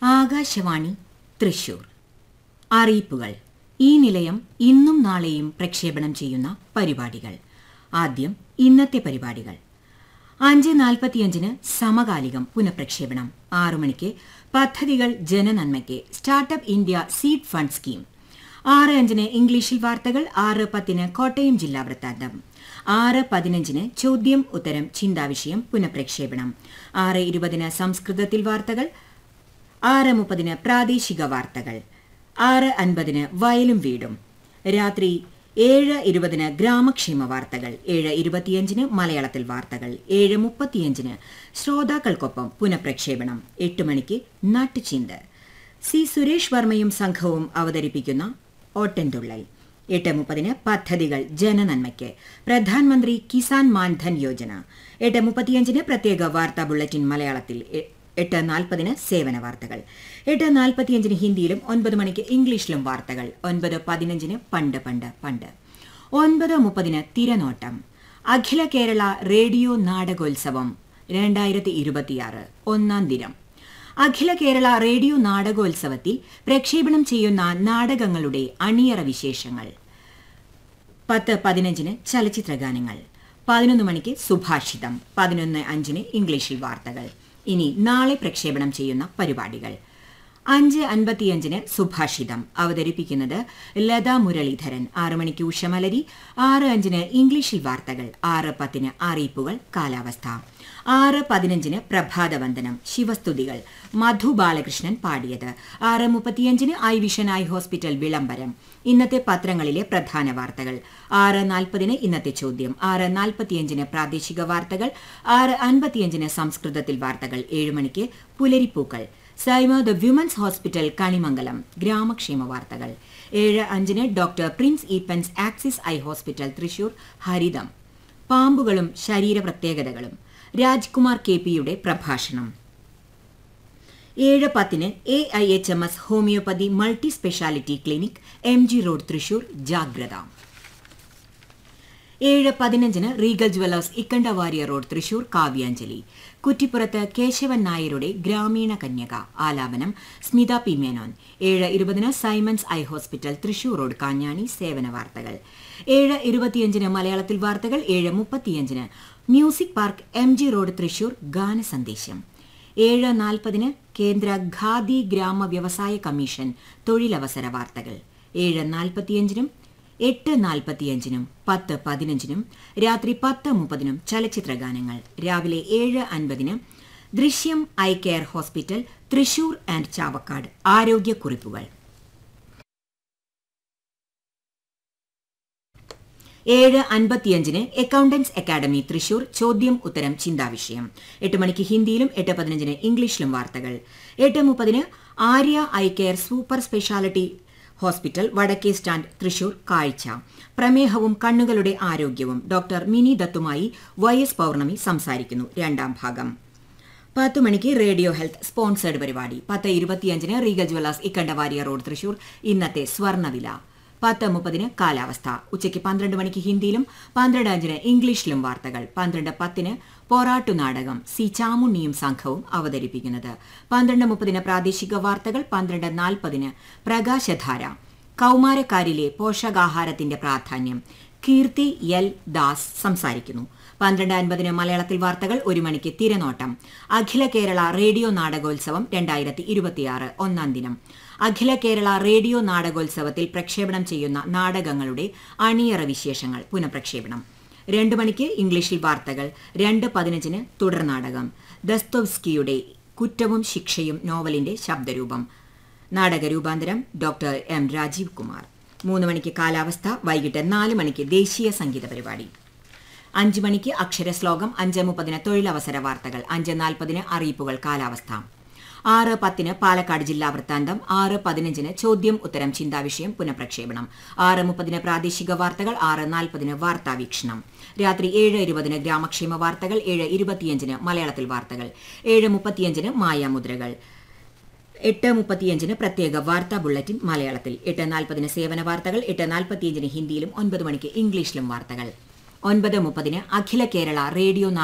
ആകാശവാണി തൃശൂർ അറിയിപ്പുകൾ ഈ നിലയം ഇന്നും നാളെയും പ്രക്ഷേപണം ചെയ്യുന്ന പരിപാടികൾ ആദ്യം ഇന്നത്തെ പരിപാടികൾ അഞ്ച് നാൽപ്പത്തിയഞ്ചിന് സമകാലികം പുനഃപ്രക്ഷേപണം ആറു മണിക്ക് പദ്ധതികൾ ജനനന്മയ്ക്ക് startup India seed fund scheme ആറ് അഞ്ചിന് ഇംഗ്ലീഷിൽ വാർത്തകൾ ആറ് പത്തിന് കോട്ടയം ജില്ലാ വൃത്താന്തം ആറ് പതിനഞ്ചിന് ചോദ്യം ഉത്തരം ചിന്താവിഷയം പുനഃപ്രക്ഷേപണം ആറ് ഇരുപതിന് സംസ്കൃതത്തിൽ വാർത്തകൾ ആറ് മുപ്പതിന് പ്രാദേശിക വാർത്തകൾ ആറ് അൻപതിന് വയലും വീടും രാത്രി ഏഴ് ഇരുപതിന് ഗ്രാമക്ഷേമ വാർത്തകൾ ഏഴ് ഇരുപത്തിയഞ്ചിന് മലയാളത്തിൽ വാർത്തകൾ ഏഴ് മുപ്പത്തിയഞ്ചിന് ശ്രോതാക്കൾക്കൊപ്പം പുനഃപ്രക്ഷേപണം എട്ട് മണിക്ക് നാട്ടുചിന്ത് സി സുരേഷ് വർമ്മയും സംഘവും അവതരിപ്പിക്കുന്ന ഓട്ടൻതുള്ളൽ എട്ട് മുപ്പതിന് പദ്ധതികൾ ജനനന്മയ്ക്ക് പ്രധാനമന്ത്രി കിസാൻ മാൻധൻ യോജന എട്ട് മുപ്പത്തിയഞ്ചിന് പ്രത്യേക വാർത്താ ബുള്ളറ്റിൻ മലയാളത്തിൽ എ- എട്ട് നാൽപ്പതിന് സേവന വാർത്തകൾ എട്ട് നാൽപ്പത്തിയഞ്ചിന് ഹിന്ദിയിലും ഒൻപത് മണിക്ക് ഇംഗ്ലീഷിലും വാർത്തകൾ ഒൻപത് പതിനഞ്ചിന് പണ്ട് പണ്ട് പണ്ട് ഒൻപത് മുപ്പതിന് തിരനോട്ടം അഖില കേരള റേഡിയോ നാടകോത്സവം രണ്ടായിരത്തി ഇരുപത്തിയാറ് ഒന്നാം ദിനം അഖില കേരള റേഡിയോ നാടകോത്സവത്തിൽ പ്രക്ഷേപണം ചെയ്യുന്ന നാടകങ്ങളുടെ അണിയറ വിശേഷങ്ങൾ പത്ത് പതിനഞ്ചിന് ചലച്ചിത്ര ഗാനങ്ങൾ പതിനൊന്ന് മണിക്ക് സുഭാഷിതം പതിനൊന്ന് അഞ്ചിന് ഇംഗ്ലീഷിൽ വാർത്തകൾ ഇനി നാളെ പ്രക്ഷേപണം ചെയ്യുന്ന പരിപാടികൾ അഞ്ച് അൻപത്തിയഞ്ചിന് സുഭാഷിതം അവതരിപ്പിക്കുന്നത് ലതാ മുരളീധരൻ ആറ് മണിക്ക് ഉഷമലരി ആറ് അഞ്ചിന് ഇംഗ്ലീഷിൽ വാർത്തകൾ ആറ് പത്തിന് അറിയിപ്പുകൾ കാലാവസ്ഥ ആറ് പതിനഞ്ചിന് പ്രഭാതവന്ദനം ശിവസ്തുതികൾ മധു ബാലകൃഷ്ണൻ പാടിയത് ആറ് മുപ്പത്തിയഞ്ചിന് ഐ വിഷൻ ഐ ഹോസ്പിറ്റൽ വിളംബരം ഇന്നത്തെ പത്രങ്ങളിലെ പ്രധാന വാർത്തകൾ ആറ് നാൽപ്പതിന് ഇന്നത്തെ ചോദ്യം ആറ് നാൽപ്പത്തിയഞ്ചിന് പ്രാദേശിക വാർത്തകൾ ആറ് അൻപത്തിയഞ്ചിന് സംസ്കൃതത്തിൽ വാർത്തകൾ ഏഴ് മണിക്ക് പുലരിപ്പൂക്കൾ Saima the women's hospital Kanimangalam ഗ്രാമക്ഷേമ വാർത്തകൾ ഏഴ് അഞ്ചിന് doctor Prince Eapen's axis eye hospital Thrissur ഹരിതം പാമ്പുകളും ശരീര പ്രത്യേകതകളും രാജ്കുമാർ കെ പിയുടെ പ്രഭാഷണം ഏഴ് പത്തിന് A I H M S homoeopathy multi speciality clinic M G road Thrissur ജാഗ്രത ഏഴ് പതിനഞ്ചിന് Regal jewellers Ikkandavariya road Thrissur കാവ്യാഞ്ജലി കുറ്റിപ്പുറത്ത് കേശവൻ നായരുടെ ഗ്രാമീണ കന്യക ആലാപനം സ്മിത പി മേനോൻ ഏഴ് ഇരുപതിന് Simon's eye hospital Thrissur road Kanjani സേവന വാർത്തകൾ ഏഴ് ഇരുപത്തിയഞ്ചിന് മലയാളത്തിൽ വാർത്തകൾ ഏഴ് മുപ്പത്തിയഞ്ചിന് music park M G road Thrissur ഗാന സന്ദേശം ഏഴ് നാൽപ്പതിന് കേന്ദ്ര ഖാദി ഗ്രാമ വ്യവസായ കമ്മീഷൻ തൊഴിലവസര വാർത്തകൾ ഏഴ് നാൽപ്പത്തിയഞ്ചിനും എട്ട് നാൽപ്പത്തിയഞ്ചിനും പത്ത് പതിനഞ്ചിനും രാത്രി പത്ത് മുപ്പതിനും ചലച്ചിത്ര ഗാനങ്ങൾ രാവിലെ ഏഴ് അൻപതിന് ദൃശ്യം eye care hospital Thrissur and Chavakkad ആരോഗ്യക്കുറിപ്പുകൾ ഏഴ് അൻപത്തിയഞ്ചിന് അക്കൗണ്ടൻസ് അക്കാദമി തൃശൂർ ചോദ്യം ഉത്തരം ചിന്താവിഷയം എട്ട് മണിക്ക് ഹിന്ദിയിലും എട്ട് പതിനഞ്ചിന് ഇംഗ്ലീഷിലും വാർത്തകൾ എട്ട് മുപ്പതിന് Arya eye care super speciality hospital വടക്കേ സ്റ്റാൻഡ് തൃശൂർ കാഴ്ച പ്രമേഹവും കണ്ണുകളുടെ ആരോഗ്യവും ഡോക്ടർ മിനി ദത്തുമായി വൈ എസ് പൗർണമി സംസാരിക്കുന്നു രണ്ടാം ഭാഗം പത്ത് മണിക്ക് റേഡിയോ ഹെൽത്ത് സ്പോൺസേഡ് പരിപാടി പത്ത് ഇരുപത്തിയഞ്ചിന് Regal jewellers Ikkandavariya road Thrissur ഇന്നത്തെ സ്വർണ്ണവില പത്ത് മുപ്പതിന് കാലാവസ്ഥ ഉച്ചയ്ക്ക് പന്ത്രണ്ട് മണിക്ക് ഹിന്ദിയിലും പന്ത്രണ്ട് അഞ്ചിന് ഇംഗ്ലീഷിലും വാർത്തകൾ പന്ത്രണ്ട് പത്തിന് പോറാട്ടു നാടകം സി ചാമുണ്ണിയും സംഘവും അവതരിപ്പിക്കുന്നത് പന്ത്രണ്ട് മുപ്പതിന് പ്രാദേശിക വാർത്തകൾ പന്ത്രണ്ട് നാൽപ്പതിന് പ്രകാശധാര കൗമാരക്കാരിലെ പോഷകാഹാരത്തിന്റെ പ്രാധാന്യം കീർത്തി എൽ ദാസ് സംസാരിക്കുന്നു പന്ത്രണ്ട് അൻപതിന് മലയാളത്തിൽ വാർത്തകൾ ഒരു മണിക്ക് തിരനോട്ടം അഖില കേരള റേഡിയോ നാടകോത്സവം രണ്ടായിരത്തി ഇരുപത്തിയാറ് ഒന്നാം ദിനം അഖില കേരള റേഡിയോ നാടകോത്സവത്തിൽ പ്രക്ഷേപണം ചെയ്യുന്ന നാടകങ്ങളുടെ അണിയറ വിശേഷങ്ങൾ പുനഃപ്രക്ഷേപണം രണ്ട് മണിക്ക് ഇംഗ്ലീഷിൽ വാർത്തകൾ രണ്ട് പതിനഞ്ചിന് തുടർനാടകം ദസ്തോവ്സ്കിയുടെ കുറ്റവും ശിക്ഷയും നോവലിന്റെ ശബ്ദരൂപം നാടകരൂപാന്തരം ഡോക്ടർ എം രാജീവ് കുമാർ മൂന്ന് മണിക്ക് കാലാവസ്ഥ വൈകിട്ട് നാല് മണിക്ക് ദേശീയ സംഗീത പരിപാടി അഞ്ച് മണിക്ക് അക്ഷരശ്ലോകം അഞ്ച് മുപ്പതിന് തൊഴിലവസര വാർത്തകൾ അഞ്ച് നാൽപ്പതിന് അറിയിപ്പുകൾ കാലാവസ്ഥ ആറ് പത്തിന് പാലക്കാട് ജില്ലാ വൃത്താന്തം ആറ് പതിനഞ്ചിന് ചോദ്യം ഉത്തരം ചിന്താവിഷയം പുനഃപ്രക്ഷേപണം ആറ് മുപ്പതിന് പ്രാദേശിക വാർത്തകൾ ആറ് നാൽപ്പതിന് വാർത്താ വീക്ഷണം രാത്രി ഏഴ് ഇരുപതിന് ഗ്രാമക്ഷേമ വാർത്തകൾ ഏഴ് ഇരുപത്തിയഞ്ചിന് മലയാളത്തിൽ വാർത്തകൾ ഏഴ് മുപ്പത്തിയഞ്ചിന് മായാമുദ്രകൾ എട്ട് മുപ്പത്തിയഞ്ചിന് പ്രത്യേക വാർത്താ ബുള്ളറ്റിൻ മലയാളത്തിൽ എട്ട് നാൽപ്പതിന് സേവന വാർത്തകൾ എട്ട് നാൽപ്പത്തിയഞ്ചിന് ഹിന്ദിയിലും ഒൻപത് മണിക്ക് ഇംഗ്ലീഷിലും വാർത്തകൾ ഒൻപത് മുപ്പതിന് അഖില കേരള റേഡിയോ